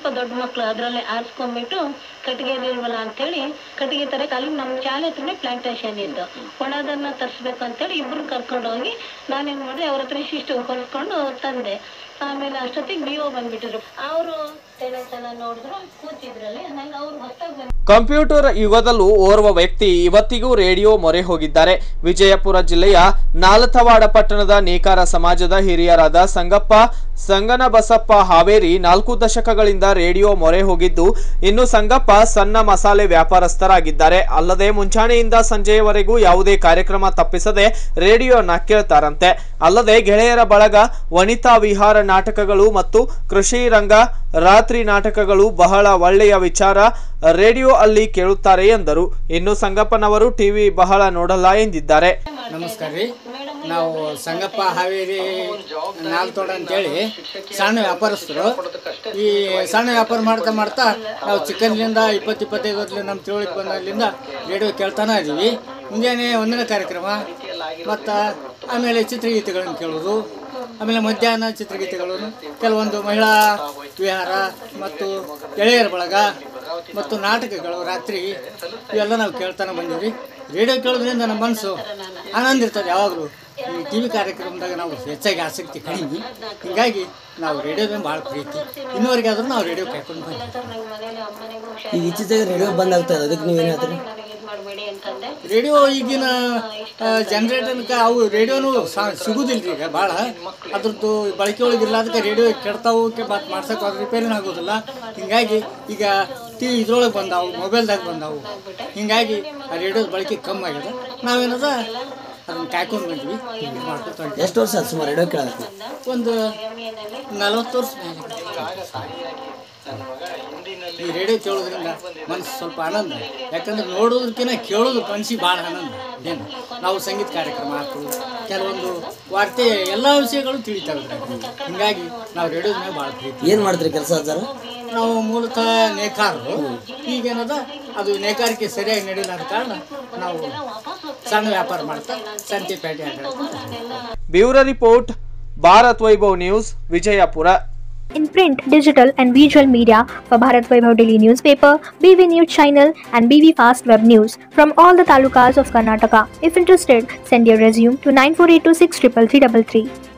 ಸ್ವಲ್ಪ ದೊಡ್ಡ ಮಕ್ಕಳು ಅದರಲ್ಲೇ ಆರಿಸ್ಕೊಂಡ್ಬಿಟ್ಟು ಕಟ್ಟಿಗೆ ಇಲ್ವಲ್ಲ ಅಂತೇಳಿ ಕಟ್ಟಿಗೆ ತರಕ್ಕೆ ಅಲ್ಲಿ ನಮ್ಮ ಶಾಲೆ ಹತ್ರನೇ ಪ್ಲಾಂಟೇಶನ್ ಇದ್ದು ಒಣದನ್ನ ತರಿಸ್ಬೇಕು ಅಂತೇಳಿ ಇಬ್ರು ಕರ್ಕೊಂಡು ಹೋಗಿ ನಾನೇನ್ ಮಾಡಿದೆ ಅವ್ರ ಹತ್ರ ಇಷ್ಟಿಷ್ಟು ಹೊಲ್ಕೊಂಡು ತಂದೆ ಆಮೇಲೆ ಅಷ್ಟೊತ್ತಿಗೆ ಬಿ ಒ ಬಂದ್ಬಿಟ್ಟಿದ್ರು ಅವರು ತೆನೆತನ ನೋಡಿದ್ರು ಕೂತಿದ್ರಲ್ಲಿ ನಂಗೆ ಅವ್ರು ಹೊಸ್ದಾಗಿ ಬಂದ್ ಕಂಪ್ಯೂಟರ್ ಯುಗದಲ್ಲೂ ಓರ್ವ ವ್ಯಕ್ತಿ ಇವತ್ತಿಗೂ ರೇಡಿಯೋ ಮೊರೆ ಹೋಗಿದ್ದಾರೆ ವಿಜಯಪುರ ಜಿಲ್ಲೆಯ ನಾಲತವಾಡ ಪಟ್ಟಣದ ನೇಕಾರ ಸಮಾಜದ ಹಿರಿಯರಾದ ಸಂಗಪ್ಪ ಸಂಗನಬಸಪ್ಪ ಹಾವೇರಿ ನಾಲ್ಕು ದಶಕಗಳಿಂದ ರೇಡಿಯೋ ಮೊರೆ ಹೋಗಿದ್ದು ಇನ್ನು ಸಂಗಪ್ಪ ಸಣ್ಣ ಮಸಾಲೆ ವ್ಯಾಪಾರಸ್ಥರಾಗಿದ್ದಾರೆ ಅಲ್ಲದೆ ಮುಂಚಾಣೆಯಿಂದ ಸಂಜೆಯವರೆಗೂ ಯಾವುದೇ ಕಾರ್ಯಕ್ರಮ ತಪ್ಪಿಸದೆ ರೇಡಿಯೋನ ಕೇಳ್ತಾರಂತೆ ಅಲ್ಲದೆ ಗೆಳೆಯರ ಬಳಗ ವನಿತಾ ವಿಹಾರ ನಾಟಕಗಳು ಮತ್ತು ಕೃಷಿ ರಂಗ ರಾತ್ರಿ ನಾಟಕಗಳು ಬಹಳ ಒಳ್ಳೆಯ ವಿಚಾರ ರೇಡಿಯೋ ಅಲ್ಲಿ ಕೇಳುತ್ತಾರೆ ಎಂದರು ಇನ್ನು ಸಂಗಪ್ಪನವರು ಟಿವಿ ಬಹಳ ನೋಡಲ್ಲ ಎಂದಿದ್ದಾರೆ ನಮಸ್ಕಾರ ರೀ ನಾವು ಸಂಗಪ್ಪ ಹಾವೇರಿ ನಾಲ್ತೋಡ ಅಂತೇಳಿ ಸಣ್ಣ ವ್ಯಾಪಾರಸ್ಥರು ಈ ಸಣ್ಣ ವ್ಯಾಪಾರ ಮಾಡ್ತಾ ಮಾಡ್ತಾ ನಾವು ಚಿಕ್ಕನ್ಲಿಂದ ಇಪ್ಪತ್ತು ಇಪ್ಪತ್ತೈದು ವರ್ಷದಿಂದ ನಮ್ಮ ತಿಳುವಳಿಕೆ ಬಂದಾಗಲಿಂದ ರೇಡಿಯೋ ಕೇಳ್ತಾನೆ ಇದ್ದೀವಿ ಮುಂಜಾನೆ ಒಂದನೇ ಕಾರ್ಯಕ್ರಮ ಮತ್ತು ಆಮೇಲೆ ಚಿತ್ರಗೀತೆಗಳನ್ನು ಕೇಳೋದು ಆಮೇಲೆ ಮಧ್ಯಾಹ್ನ ಚಿತ್ರಗೀತೆಗಳನ್ನು ಕೆಲವೊಂದು ಮಹಿಳಾ ವಿಹಾರ ಮತ್ತು ಗೆಳೆಯರ ಬಳಗ ಮತ್ತು ನಾಟಕಗಳು ರಾತ್ರಿ ಇವೆಲ್ಲ ನಾವು ಕೇಳ್ತಾನೆ ಬಂದೀವಿ ರೇಡಿಯೋ ಕೇಳೋದ್ರಿಂದ ನಮ್ಮ ಮನಸ್ಸು ಆನಂದ ಇರ್ತದೆ ಯಾವಾಗಲೂ ಈ ಟಿ ವಿ ಕಾರ್ಯಕ್ರಮದಾಗ ನಾವು ಹೆಚ್ಚಾಗಿ ಆಸಕ್ತಿ ಕಡಿಮೆ ಹೀಗಾಗಿ ನಾವು ರೇಡಿಯೋದ ಭಾಳ ಪ್ರೀತಿ ಇನ್ನೂವರೆಗೆ ಆದರೂ ನಾವು ರೇಡಿಯೋ ಕೇಳ್ಕೊಂಡು ಬಂದ್ವಿ ನಂಗೆ ಮನೇಲಿ ಅಮ್ಮನಿಗೂ ಈಗ ಇತ್ತೀಚೆಗೆ ರೇಡಿಯೋ ಬಂದ್ ಆಗ್ತಾ ಇದೆ ಅದಕ್ಕೆ ನೀವೇನು ಹೇಳ್ತೀರಿ ನನಗೆ ಇದು ಮಾಡಬೇಡಿ ಅಂತಂದೆ ರೇಡಿಯೋ ಈಗಿನ ಜನ್ರೇಟರ್ಕ ಅವು ರೇಡಿಯೋನು ಸಿಗುದಿಲ್ಲ ರೀ ಈಗ ಭಾಳ ಅದ್ರದ್ದು ಬಳಕೆ ಒಳಗಿಲ್ಲ ಅದಕ್ಕೆ ರೇಡಿಯೋ ಕೆಡ್ತಾವು ಕೆ ಮತ್ತು ಮಾಡ್ಸಕ್ಕೆ ಅದು ರಿಪೇರಿನ ಆಗೋದಿಲ್ಲ ಹಿಂಗಾಗಿ ಈಗ ಟಿ ವಿ ಇದ್ರೊಳಗೆ ಬಂದಾವು ಮೊಬೈಲ್ದಾಗ ಬಂದಾವು ಹಿಂಗಾಗಿ ಆ ರೇಡಿಯೋದ ಬಳಕೆ ಕಮ್ಮಿ ಆಗಿದೆ ನಾವೇನದ ಅದನ್ನ ಕಾಯ್ಕೊಂಡು ಬಂದ್ವಿ ಇದು ಮಾಡ್ಕೊತ ಹೊಂಟ್ವಿ. ಎಷ್ಟು ವರ್ಷ ಆಯ್ತು ಸುಮಾರು ರೇಡಿಯೋ ಕೇಳೋಕ್ಕೆ ಒಂದು ನಲವತ್ತು ವರ್ಷ ಮೇಲೆ. ಈ ರೇಡಿಯೋ ಕೇಳೋದ್ರಿಂದ ಮನಸ್ಸು ಸ್ವಲ್ಪ ಆನಂದ ಯಾಕಂದ್ರೆ ನೋಡೋದಕ್ಕಿಂತ ಕೇಳೋದು ಮನ್ಸಿಗೆ ಭಾಳ ಆನಂದ ಏನು ನಾವು ಸಂಗೀತ ಕಾರ್ಯಕ್ರಮ ಆಯ್ತು ಕೆಲವೊಂದು ವಾರ್ತೆ ಎಲ್ಲ ವಿಷಯಗಳು ತಿಳಿತಾವೆ ಇದ್ರಾಗ. ಹಿಂಗಾಗಿ ನಾವು ರೇಡಿಯೋದ ಮೇಲೆ ಭಾಳ ಪ್ರೀತಿ ಏನು ಮಾಡ್ತೀರಿ ಕೆಲಸ ಅಜ್ಜಾರ ನಾವು ಮೂಲತಃ ನೇಕಾರರು ಈಗೇನದ ಅದು ನೇಕಾರಿಕೆ ಸರಿಯಾಗಿ ನಡೆಯಲಾದ ಕಾರಣ ನಾವು ಸಣ್ಣ ವ್ಯಾಪಾರ ಮಾಡ್ತಾ ಸಂತೆ ಪೇಟೆ ಆಗ bureau report Bharat Vaibhav news Vijayapura in print, digital, and visual media for Bharat Vaibhav Daily Newspaper, BV News Channel, and BV Fast Web News from all the talukas of Karnataka. If interested, send your resume to 9482633333.